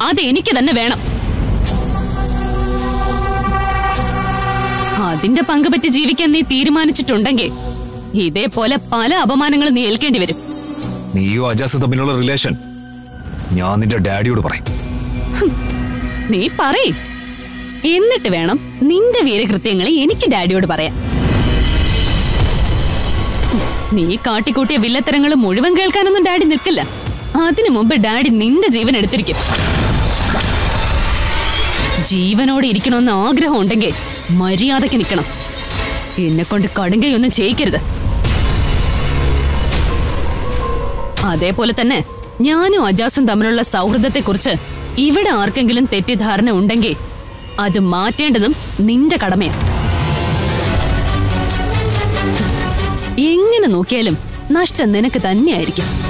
അത് എനിക്ക് തന്നെ വേണം അതിന്റെ പങ്ക് പറ്റി ജീവിക്കാൻ നീ തീരുമാനിച്ചിട്ടുണ്ടെങ്കിൽ ഇതേപോലെ പല അപമാനങ്ങളും നീ ഏൽക്കേണ്ടി വരും നീയോ അജാസും തമ്മിലുള്ള റിലേഷൻ ഞാൻ നിന്റെ ഡാഡിയോട് പറയും നീ പറയ് എന്നിട്ട് വേണം നിന്റെ വീരകൃത്യങ്ങൾ എനിക്ക് ഡാഡിയോട് പറയാൻ നീ കാട്ടിക്കൂട്ടിയ വില്ലത്തരങ്ങൾ മുഴുവൻ കേൾക്കാനൊന്നും ഡാഡി നിൽക്കില്ല അതിനു മുമ്പ് ഡാഡി നിന്റെ ജീവൻ എടുത്തിരിക്കും ജീവനോടെ ഇരിക്കണമെന്ന് ആഗ്രഹം ഉണ്ടെങ്കിൽ മര്യാദയ്ക്ക് നിൽക്കണം എന്നെ കൊണ്ട് കടുങ്കയൊന്നും ചെയ്യിക്കരുത് അതേപോലെ തന്നെ ഞാനും അജാസും തമ്മിലുള്ള സൗഹൃദത്തെക്കുറിച്ച് ഇവിടെ ആർക്കെങ്കിലും തെറ്റിദ്ധാരണ ഉണ്ടെങ്കിൽ അത് മാറ്റേണ്ടതും നിന്റെ കടമയാണ് എങ്ങനെ നോക്കിയാലും നഷ്ടം നിനക്ക് തന്നെയായിരിക്കും